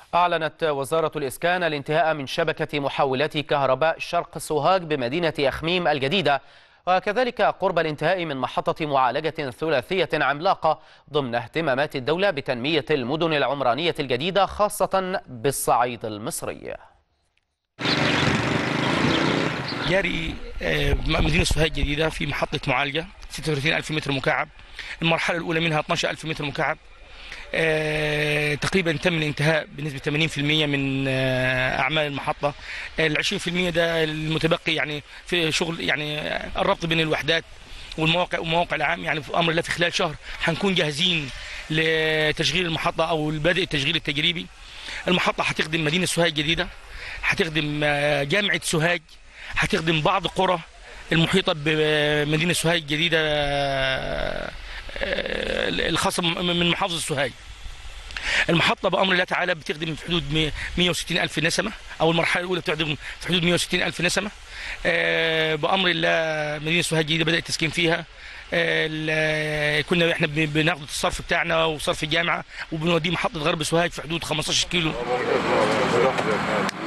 أعلنت وزارة الإسكان الانتهاء من شبكة محولات كهرباء شرق سوهاج بمدينة أخميم الجديدة وكذلك قرب الانتهاء من محطة معالجة ثلاثية عملاقة ضمن اهتمامات الدولة بتنمية المدن العمرانية الجديدة خاصة بالصعيد المصري جاري آه، مدينة سوهاج الجديدة في محطة معالجة 36 ألف متر مكعب المرحلة الأولى منها 12 ألف متر مكعب آه، تقريبا تم الانتهاء بنسبة 80% من آه، أعمال المحطة ال 20% ده المتبقي يعني في شغل يعني الربط بين الوحدات والمواقع والمواقع العام يعني في امر الله في خلال شهر هنكون جاهزين لتشغيل المحطه او بدء التشغيل التجريبي المحطه هتخدم مدينه سوهاج الجديده هتخدم آه، جامعه سوهاج هتخدم بعض القرى المحيطه بمدينه سوهاج الجديده آه، آه، الخاصه من محافظه سوهاج المحطة بأمر الله تعالى بتخدم في حدود 100 160 ألف نسمة أو المرحلة الأولى بتخدم في حدود 160 ألف نسمة آه، بأمر الله مدينة سوهاج الجديدة بدأ التسكين فيها آه، ال- كنا احنا بن- بناخد الصرف بتاعنا وصرف الجامعه وبنوديه محطه غرب سوهاج في حدود 15 كيلو